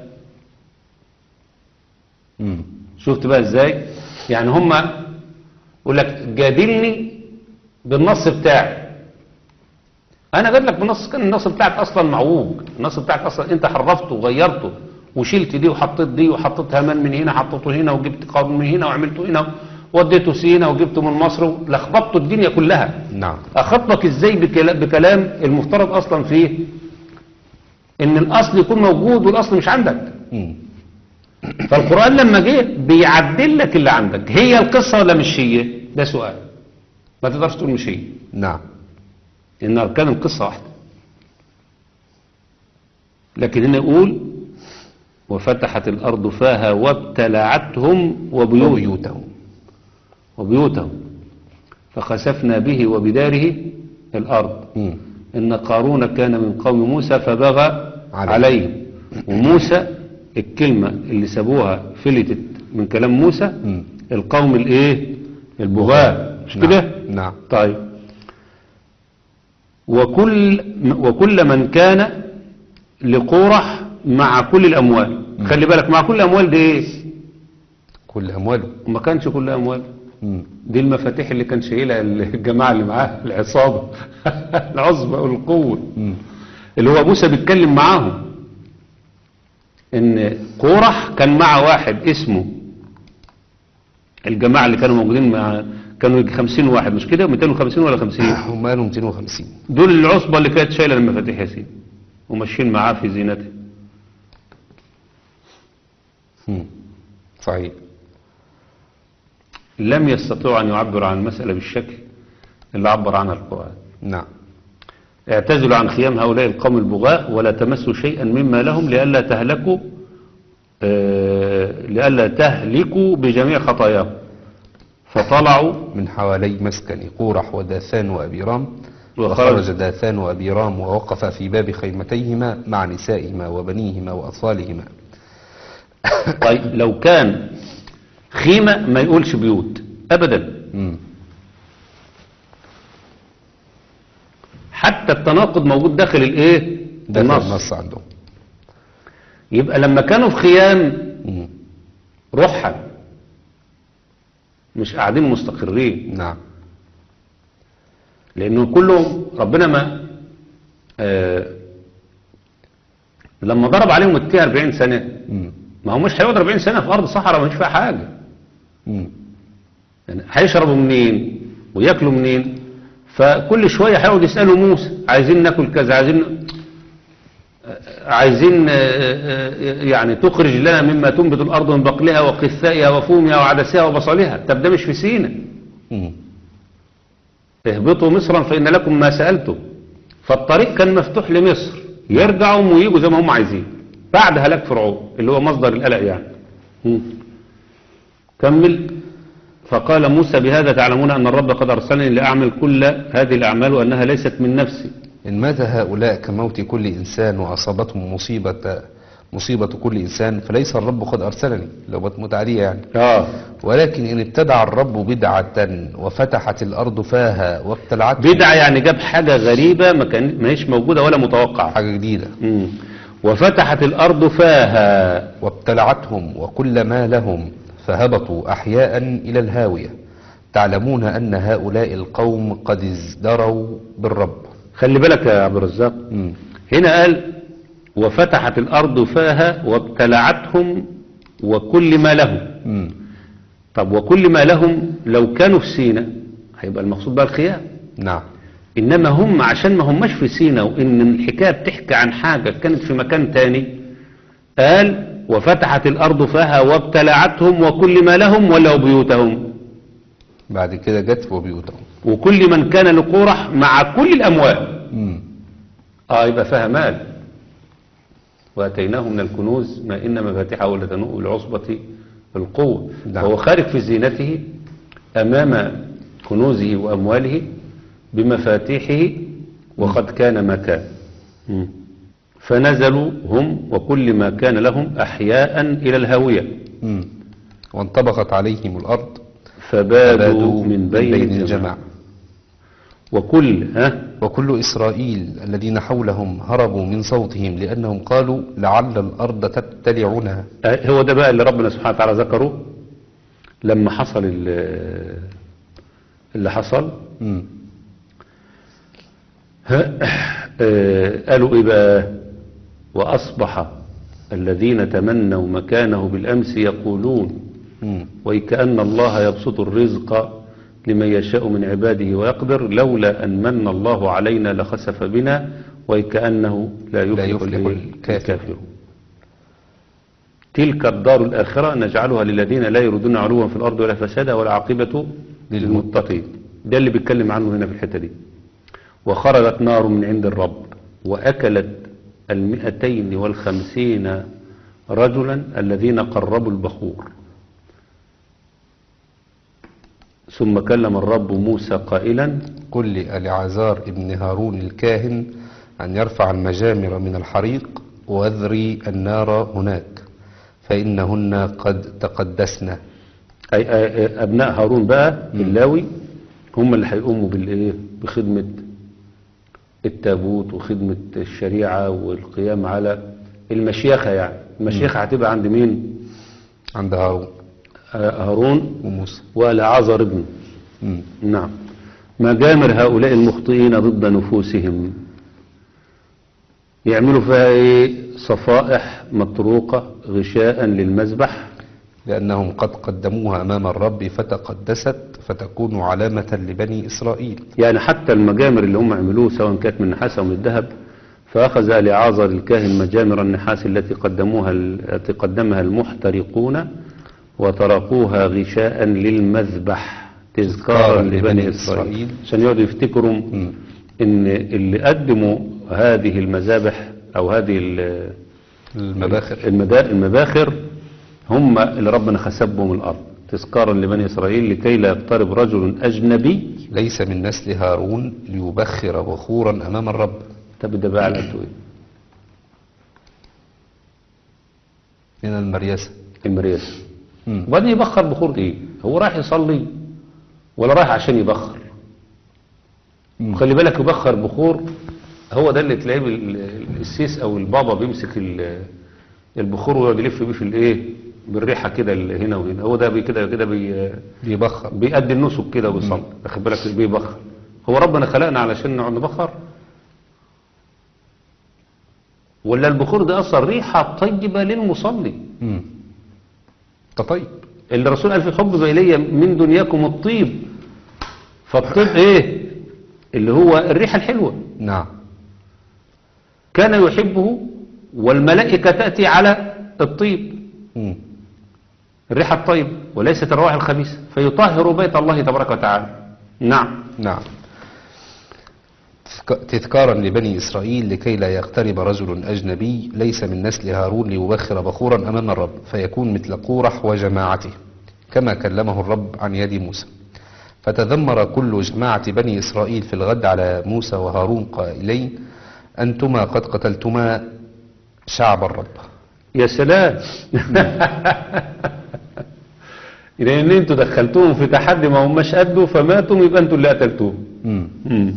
مم. شفت بقى ازاي يعني هما يقول لك جادلني بالنص بتاعي انا جاد لك بالنص كان النص بتاعك اصلا معوج النص بتاعك اصلا انت حرفته وغيرته وشلت دي وحطيت دي وحطيت همان من هنا حطيته هنا وجبت قانون من هنا وعملته هنا وديته سينا وجبته من مصر ولخبطت الدنيا كلها نعم اخطبك ازاي بكلا- بكلام المفترض اصلا فيه ان الاصل يكون موجود والاصل مش عندك مم. فالقرآن لما جه بيعدل لك اللي عندك هي القصة ولا مش هي ده سؤال ما تقدرش تقول مش هي نعم إن أركان القصة واحدة لكن هنا يقول وفتحت الأرض فاها وابتلعتهم وبيوتهم وبيوتهم وبيوتهم فخسفنا به وبداره الأرض مم. إن قارون كان من قوم موسى فبغى عليه. عليه وموسى الكلمة اللي سابوها فلتت من كلام موسى مم. القوم الايه البغاة مش نعم. كده نعم طيب وكل وكل من كان لقورح مع كل الاموال خلي بالك مع كل الاموال دي ايه كل أمواله ما كانش كل اموال مم. دي المفاتيح اللي كان شايلها الجماعه اللي معاه العصابه العصبه والقوه مم. اللي هو موسى بيتكلم معاهم ان قورح كان مع واحد اسمه الجماعة اللي كانوا موجودين مع كانوا يجي 50 واحد مش كده 250 ولا 50 هم قالوا 250 دول العصبة اللي كانت شايلة المفاتيح ياسين وماشيين معاه في زينته مم. صحيح لم يستطيعوا أن يعبروا عن المسألة بالشكل اللي عبر عنها القرآن نعم اعتزلوا عن خيام هؤلاء القوم البغاء ولا تمسوا شيئا مما لهم لئلا تهلكوا آه، لئلا تهلكوا بجميع خطاياهم فطلعوا من حوالي مسكن قورح وداثان وأبيرام وخرج. وخرج داثان وأبيرام ووقف في باب خيمتيهما مع نسائهما وبنيهما وأطفالهما طيب لو كان خيمة ما يقولش بيوت أبدا مم. حتى التناقض موجود داخل الايه ده النص النص عندهم يبقى لما كانوا في خيام مم. رحل مش قاعدين مستقرين نعم لانه كلهم ربنا ما آه لما ضرب عليهم التيه 40 سنه مم. ما هو مش هيقعد 40 سنه في ارض صحراء مش فيها حاجه مم. يعني هيشربوا منين وياكلوا منين فكل شويه هيقعد يسالوا موسى عايزين ناكل كذا عايزين عايزين آه، آه، يعني تخرج لنا مما تنبت الارض من بقلها وقثائها وفومها وعدسها وبصلها طب ده مش في سينا مم. اهبطوا مصرا فإن لكم ما سألتم فالطريق كان مفتوح لمصر يرجعوا ويجوا زي ما هم عايزين بعد هلاك فرعون اللي هو مصدر القلق يعني مم. كمل فقال موسى بهذا تعلمون أن الرب قد أرسلني لأعمل كل هذه الأعمال وأنها ليست من نفسي إن مات هؤلاء كموت كل إنسان وأصابتهم مصيبة مصيبة كل إنسان فليس الرب قد أرسلني لو بتموت عليه يعني آه ولكن إن ابتدع الرب بدعة وفتحت الأرض فاها وابتلعت بدعة يعني جاب حاجة غريبة ما كان ما هيش موجودة ولا متوقعة حاجة جديدة مم. وفتحت الأرض فاها وابتلعتهم وكل ما لهم فهبطوا أحياء إلى الهاوية تعلمون أن هؤلاء القوم قد ازدروا بالرب خلي بالك يا عبد الرزاق مم. هنا قال وفتحت الأرض فاها وابتلعتهم وكل ما لهم مم. طب وكل ما لهم لو كانوا في سينا هيبقى المقصود بقى الخيام نعم إنما هم عشان ما هماش في سينا وإن الحكاية بتحكي عن حاجة كانت في مكان تاني قال وفتحت الأرض فاها وابتلعتهم وكل ما لهم ولو بيوتهم بعد كده جت وبيوتهم وكل من كان لقورح مع كل الأموال مم. اه يبقى فيها مال واتيناه من الكنوز ما ان مفاتحه لتنوء بالعصبة القوة نعم. فهو خارج في زينته امام كنوزه وامواله بمفاتيحه وقد كان ما كان مم. فنزلوا هم وكل ما كان لهم احياء الى الهاوية مم. وانطبقت عليهم الأرض فبادوا من بين, الجماعة وكل ها وكل إسرائيل الذين حولهم هربوا من صوتهم لأنهم قالوا لعل الأرض تبتلعنا آه، هو ده بقى اللي ربنا سبحانه وتعالى ذكره لما حصل ال- اللي حصل مم. آه، قالوا ايه بقى واصبح الذين تمنوا مكانه بالامس يقولون مم. وكأن الله يبسط الرزق لمن يشاء من عباده ويقدر لولا أن من الله علينا لخسف بنا وكأنه لا يفلح, يفلح الإيه؟ الكافر. الكافر تلك الدار الآخرة نجعلها للذين لا يريدون علوا في الأرض ولا فسادا ولا عاقبة للمتقين ده اللي بيتكلم عنه هنا في الحتة دي وخرجت نار من عند الرب وأكلت المئتين والخمسين رجلا الذين قربوا البخور ثم كلم الرب موسى قائلا قل لألعازار ابن هارون الكاهن أن يرفع المجامر من الحريق واذري النار هناك فإنهن قد تقدسن أي أي أبناء هارون بقى اللاوي هم اللي هيقوموا بالإيه بخدمة التابوت وخدمة الشريعة والقيام على المشيخة يعني المشيخة هتبقى عند مين عند هارون آه، هارون وموسى ولعازر ابنه مم. نعم مجامر هؤلاء المخطئين ضد نفوسهم يعملوا فيها ايه صفائح مطروقة غشاء للمذبح لأنهم قد قدموها أمام الرب فتقدست فتكون علامة لبني إسرائيل يعني حتى المجامر اللي هم عملوه سواء كانت من النحاس أو من الذهب فأخذ لعازر الكاهن مجامر النحاس التي قدموها التي قدمها المحترقون وتركوها غشاء للمذبح تذكارا لبني إسرائيل عشان يقعدوا يفتكروا إن اللي قدموا هذه المذابح أو هذه ال- المباخر المدا- المباخر هم اللي ربنا خسبهم الأرض تذكارا لبني إسرائيل لكي لا يقترب رجل أجنبي ليس من نسل هارون ليبخر بخورا أمام الرب طب ده بقى علامته ايه؟ من المرياسة المرياسة مم. وبعدين يبخر بخور ايه؟ هو رايح يصلي ولا رايح عشان يبخر؟ مم. خلي بالك يبخر بخور هو ده اللي تلاقيه بال- السيس او البابا بيمسك ال- البخور ويقعد يلف بيه في الايه؟ بالريحه كده اللي هنا وهنا هو ده بي كده كده بي بيبخر بيأدي النسك كده وبيصلي واخد بالك بيبخر هو ربنا خلقنا علشان نقعد نبخر ولا البخور ده اصلا ريحه طيبه للمصلي مم. ده طيب اللي الرسول قال في حب إلي من دنياكم الطيب فالطيب ايه اللي هو الريحة الحلوة نعم كان يحبه والملائكة تأتي على الطيب مم. الريحة الطيب وليست الروائح الخبيثة فيطهر بيت الله تبارك وتعالى نعم نعم تذك- تذكارا لبني إسرائيل لكي لا يقترب رجل أجنبي ليس من نسل هارون ليبخر بخورا أمام الرب فيكون مثل قورح وجماعته كما كلمه الرب عن يد موسى فتذمر كل جماعة بني إسرائيل في الغد على موسى وهارون قائلين أنتما قد قتلتما شعب الرب يا سلام لان انتوا دخلتوهم في تحدي ما هماش قدوا فماتوا يبقى انتوا اللي قتلتوهم مم. مم.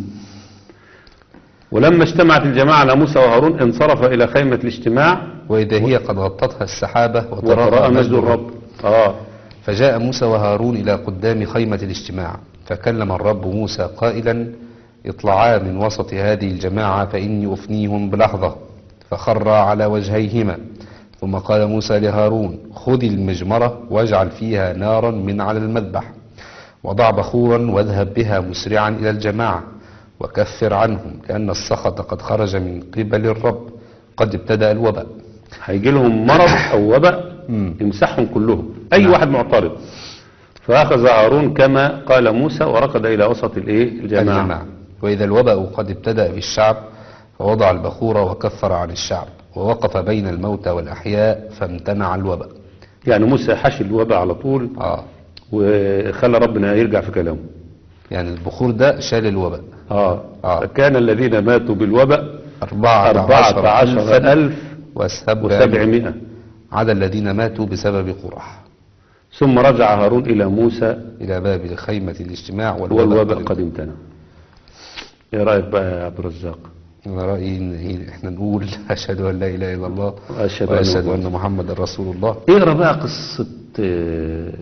ولما اجتمعت الجماعة على موسى وهارون انصرف إلى خيمة الاجتماع وإذا هي قد غطتها السحابة وتراءى مجد الرب آه فجاء موسى وهارون إلى قدام خيمة الاجتماع فكلم الرب موسى قائلا اطلعا من وسط هذه الجماعة فإني أفنيهم بلحظة فخرا على وجهيهما ثم قال موسى لهارون خذ المجمرة واجعل فيها نارا من على المذبح وضع بخورا واذهب بها مسرعا إلى الجماعة وكفر عنهم لأن السخط قد خرج من قبل الرب قد ابتدأ الوباء هيجي لهم مرض أو وباء مم. يمسحهم كلهم أي نعم. واحد معترض فأخذ هارون كما قال موسى وركض إلى وسط الإيه الجماعة الجماعة وإذا الوباء قد ابتدأ بالشعب فوضع البخور وكفر عن الشعب ووقف بين الموتى والأحياء فامتنع الوباء يعني موسى حشي الوباء على طول آه وخلى ربنا يرجع في كلامه يعني البخور ده شال الوباء آه. آه. فكان الذين ماتوا بالوباء أربعة, أربعة عشر ألف وسبعمائة وسبعمائة عدا الذين ماتوا بسبب قرح ثم رجع هارون إلى موسى إلى باب خيمة الاجتماع والوباء, والوباء قد قد امتنع ايه رايك بقى يا عبد الرزاق أنا رأيي إن إيه إحنا نقول أشهد أن لا إله إلا الله وأشهد أن وأشهد محمد- أن محمد رسول الله اقرا بقى قصه آه،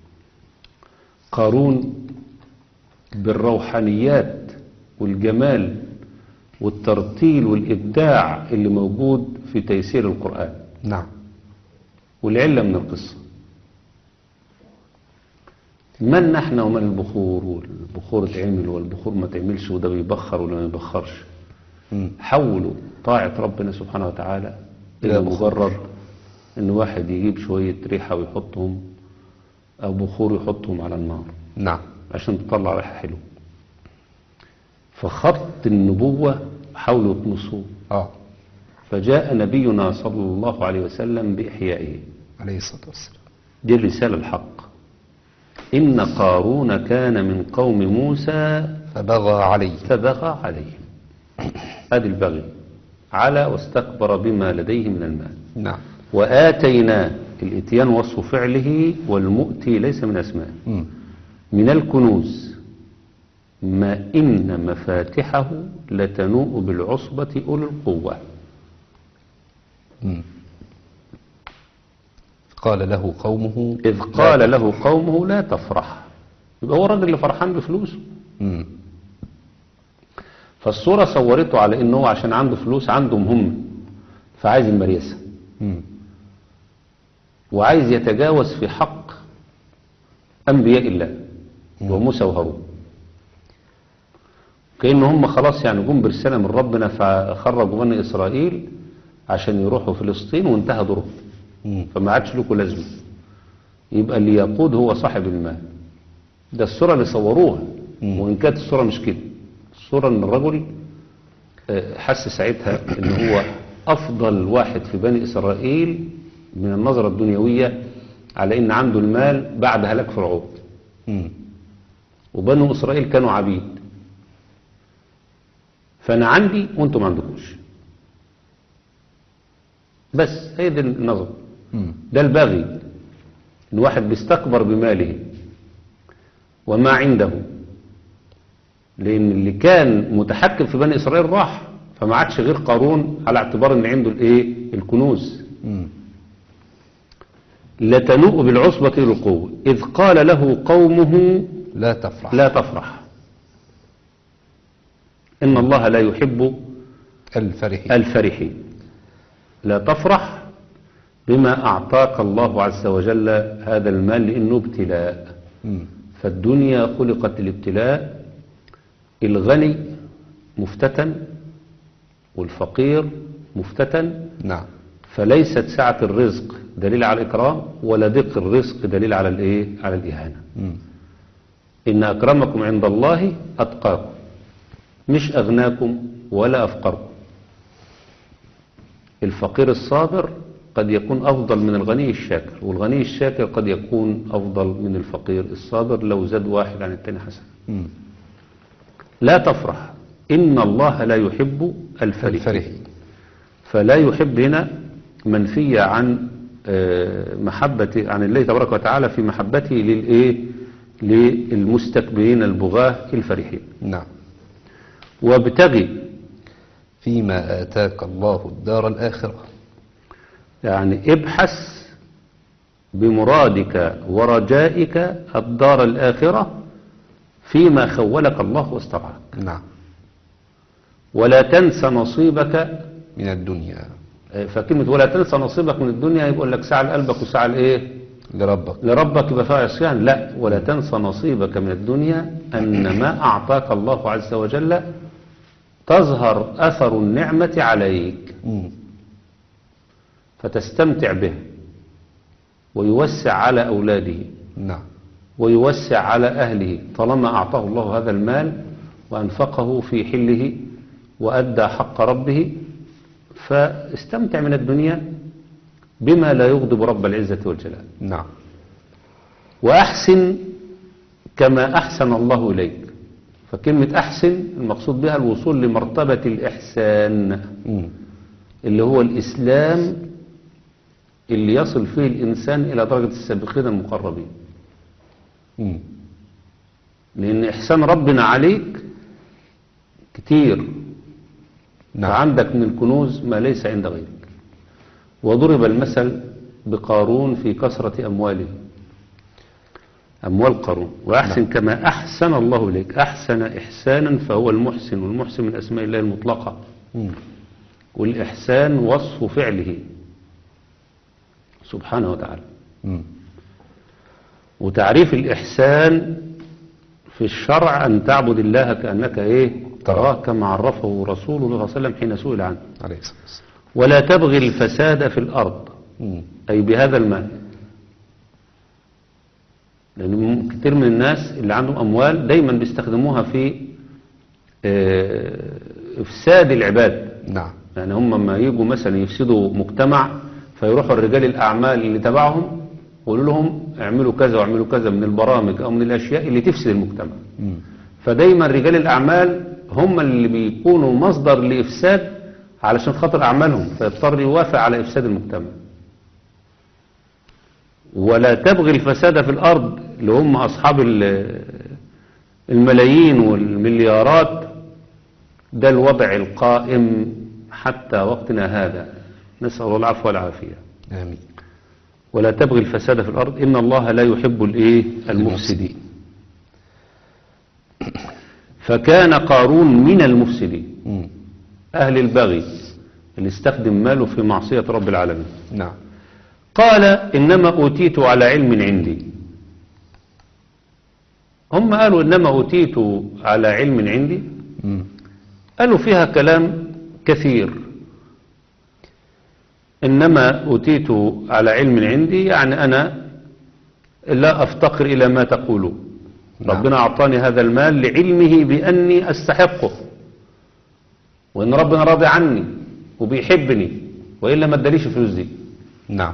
قارون بالروحانيات والجمال والترتيل والابداع اللي موجود في تيسير القران نعم والعله من القصه من نحن ومن البخور والبخور اتعمل والبخور ما تعملش وده بيبخر ولا ما يبخرش مم. حولوا طاعة ربنا سبحانه وتعالى إلى إلى بخور. مجرد إن واحد يجيب شوية ريحة ويحطهم أو بخور يحطهم على النار نعم عشان تطلع ريحة حلوة فخط النبوة حاولوا يطمسوه آه فجاء نبينا صلى الله عليه وسلم بإحيائه عليه الصلاة والسلام دي الرسالة الحق إن قارون كان من قوم موسى فبغى عليه فبغى عليهم هذه البغي على واستكبر بما لديه من المال نعم وآتيناه الإتيان وصف فعله والمؤتي ليس من أسماء مم. من الكنوز ما إن مفاتحه لتنوء بالعصبة أولي القوة مم. قال له قومه إذ قال له قومه لا تفرح يبقى هو الراجل اللي فرحان بفلوسه مم. فالصورة صورته على إنه هو عشان عنده فلوس عندهم هم فعايز المريسة مم. وعايز يتجاوز في حق أنبياء الله وموسى وهارون كأن هم خلاص يعني جم برسالة من ربنا فخرجوا بني إسرائيل عشان يروحوا فلسطين وانتهى دورهم مم. فما عادش لكم لازمة يبقى اللي يقود هو صاحب المال ده الصورة اللي صوروها مم. وإن كانت الصورة مش كده الصورة إن الرجل آه، حس ساعتها إن هو أفضل واحد في بني إسرائيل من النظرة الدنيوية على إن عنده المال بعد هلاك فرعون مم. وبنو إسرائيل كانوا عبيد فأنا عندي وأنتم ما عندكوش بس هي دي النظر مم. ده البغي ان واحد بيستكبر بماله وما عنده لان اللي كان متحكم في بني اسرائيل راح فما عادش غير قارون على اعتبار ان عنده الايه الكنوز مم. لتنوء بالعصبة للقوة إذ قال له قومه لا تفرح لا تفرح إن الله لا يحب الفرحين الفرحين لا تفرح بما أعطاك الله عز وجل هذا المال لأنه ابتلاء مم. فالدنيا خلقت الابتلاء الغني مفتتن والفقير مفتتن نعم فليست سعة الرزق دليل على الإكرام ولا ضيق الرزق دليل على الإيه على الإهانة مم. إن أكرمكم عند الله أتقاكم مش أغناكم ولا أفقركم الفقير الصابر قد يكون أفضل من الغني الشاكر والغني الشاكر قد يكون أفضل من الفقير الصابر لو زاد واحد عن التاني حسن مم. لا تفرح إن الله لا يحب الفرح الفرحين فلا يحب هنا منفية عن آه، محبة عن الله تبارك وتعالى في محبته للإيه للمستكبرين البغاة الفرحين نعم وابتغي فيما آتاك الله الدار الآخرة يعني ابحث بمرادك ورجائك الدار الآخرة فيما خولك الله واسترعاك نعم ولا تنس نصيبك من الدنيا فكلمة ولا تنسى نصيبك من الدنيا يقول لك سعى لقلبك وسعى لايه لربك لربك يبقى فيها عصيان لا ولا تنسى نصيبك من الدنيا أن ما أعطاك الله عز وجل تظهر أثر النعمة عليك مم. فتستمتع به ويوسع على أولاده نعم ويوسع على أهله طالما أعطاه الله هذا المال وأنفقه في حله وأدى حق ربه فاستمتع من الدنيا بما لا يغضب رب العزة والجلال نعم وأحسن كما أحسن الله إليك فكلمة أحسن المقصود بها الوصول لمرتبة الإحسان مم. اللي هو الإسلام اللي يصل فيه الإنسان إلى درجة السابقين المقربين مم. لأن إحسان ربنا عليك كتير نعم فعندك من الكنوز ما ليس عند غيرك وضرب المثل بقارون في كثرة أمواله أموال قارون وأحسن كما أحسن الله إليك أحسن إحسانا فهو المحسن والمحسن من أسماء الله المطلقة مم. والإحسان وصف فعله سبحانه وتعالى مم. وتعريف الإحسان في الشرع أن تعبد الله كأنك إيه تراه كما عرفه رسول الله صلى الله عليه وسلم حين سئل عنه عليه الصلاة والسلام ولا تبغي الفساد في الأرض مم. أي بهذا المال لأن م- كتير من الناس اللي عندهم أموال دايما بيستخدموها في آه، إفساد العباد نعم يعني هم لما يجوا مثلا يفسدوا مجتمع فيروحوا الرجال الأعمال اللي تبعهم ويقولوا لهم اعملوا كذا واعملوا كذا من البرامج أو من الأشياء اللي تفسد المجتمع مم. فدايما رجال الأعمال هم اللي بيكونوا مصدر لإفساد علشان خاطر أعمالهم فيضطر يوافق على إفساد المجتمع ولا تبغي الفساد في الأرض اللي هم أصحاب ال- الملايين والمليارات ده الوضع القائم حتى وقتنا هذا نسأل الله العفو والعافية آمين ولا تبغي الفساد في الأرض إن الله لا يحب الإيه المفسدين فكان قارون من المفسدين مم. أهل البغي اللي استخدم ماله في معصية رب العالمين نعم قال إنما أوتيت على علم عندي هم قالوا إنما أوتيت على علم عندي مم. قالوا فيها كلام كثير إنما أوتيت على علم عندي يعني أنا لا أفتقر إلى ما تقولون نعم. ربنا أعطاني هذا المال لعلمه بأني أستحقه وإن ربنا راضي عني وبيحبني وإلا ما اداليش الفلوس دي نعم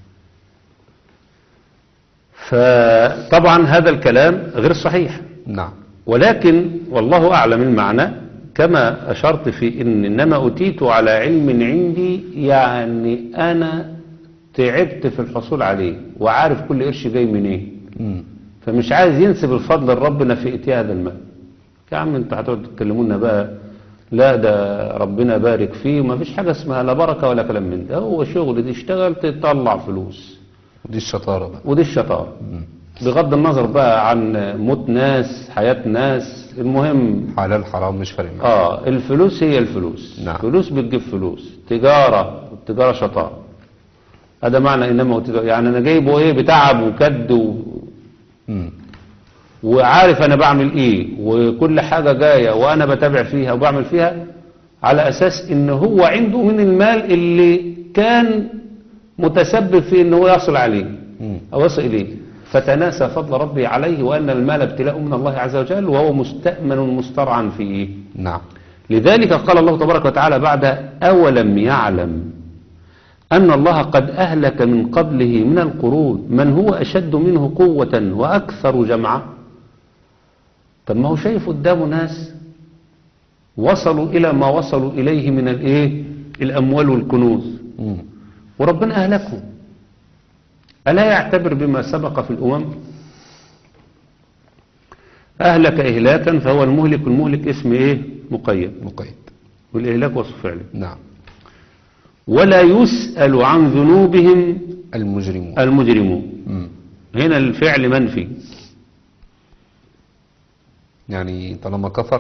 فطبعا هذا الكلام غير صحيح نعم ولكن والله أعلم المعنى كما أشرت في إن إنما أتيت على علم عندي يعني أنا تعبت في الحصول عليه وعارف كل قرش جاي منين مم. فمش عايز ينسب الفضل لربنا في إتياء هذا المال يا عم انت هتقعد تكلمونا بقى لا ده ربنا بارك فيه وما فيش حاجة اسمها لا بركة ولا كلام من ده هو شغل دي اشتغل تطلع فلوس ودي الشطارة بقى ودي الشطارة بغض النظر بقى عن موت ناس حياة ناس المهم حلال حرام مش فارق معاك اه الفلوس هي الفلوس نعم. فلوس بتجيب فلوس تجارة التجارة شطارة هذا معنى انما أوتيت- يعني انا جايبه ايه بتعب وكد و... مم. وعارف انا بعمل ايه وكل حاجة جاية وانا بتابع فيها وبعمل فيها على اساس ان هو عنده من المال اللي كان متسبب في ان هو يصل عليه مم. او يصل اليه فتناسى فضل ربي عليه وان المال ابتلاء من الله عز وجل وهو مستأمن مسترعا فيه نعم لذلك قال الله تبارك وتعالى بعد أولم يعلم أن الله قد أهلك من قبله من القرون من هو أشد منه قوة وأكثر جمعا طب ما هو شايف قدامه ناس وصلوا إلى ما وصلوا إليه من الإيه الأموال والكنوز مم. وربنا أهلكهم ألا يعتبر بما سبق في الأمم أهلك إهلاكا فهو المهلك المهلك اسم إيه مقيد مقيد والإهلاك وصف فعله نعم ولا يسأل عن ذنوبهم المجرمون المجرمون مم. هنا الفعل منفي يعني طالما كفر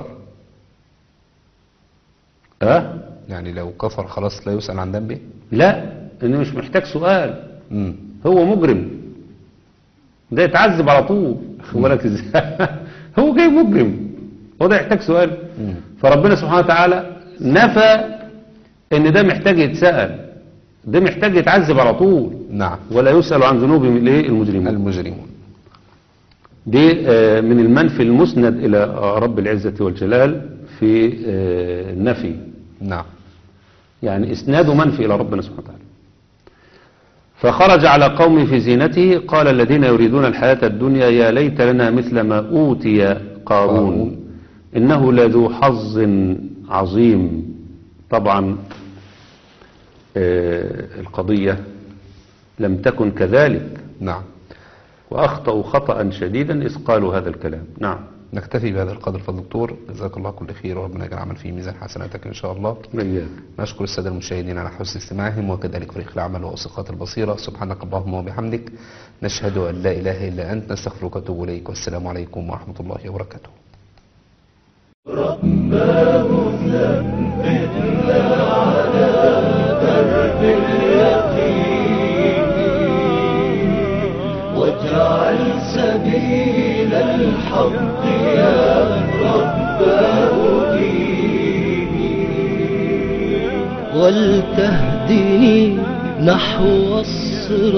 أه؟ يعني لو كفر خلاص لا يسأل عن ذنبه لا إنه مش محتاج سؤال مم. هو مجرم ده يتعذب على طول خد بالك ازاي هو جاي مجرم هو ده يحتاج سؤال مم. فربنا سبحانه وتعالى نفى ان ده محتاج يتسأل ده محتاج يتعذب على طول نعم ولا يسأل عن ذنوبهم الايه المجرمون المجرمون دي آه، من المنفي المسند الى آه، رب العزة والجلال في آه، النفي نعم يعني اسناده منفي الى ربنا سبحانه وتعالى فخرج على قومه في زينته قال الذين يريدون الحياة الدنيا يا ليت لنا مثل ما أوتي قارون قارون. إنه لذو حظ عظيم طبعا آه، القضية لم تكن كذلك نعم وأخطأوا خطأ شديدا إذ قالوا هذا الكلام نعم نكتفي بهذا القدر فالدكتور جزاك الله كل خير وربنا يجعل عمل في ميزان حسناتك إن شاء الله إياك. نشكر السادة المشاهدين على حسن استماعهم وكذلك فريق العمل وأوسقات البصيرة سبحانك اللهم وبحمدك نشهد أن لا إله إلا أنت نستغفرك ونتوب إليك والسلام عليكم ورحمة الله وبركاته واجعل سبيل الحق يا رب هديني ولتهدني نحو الصراط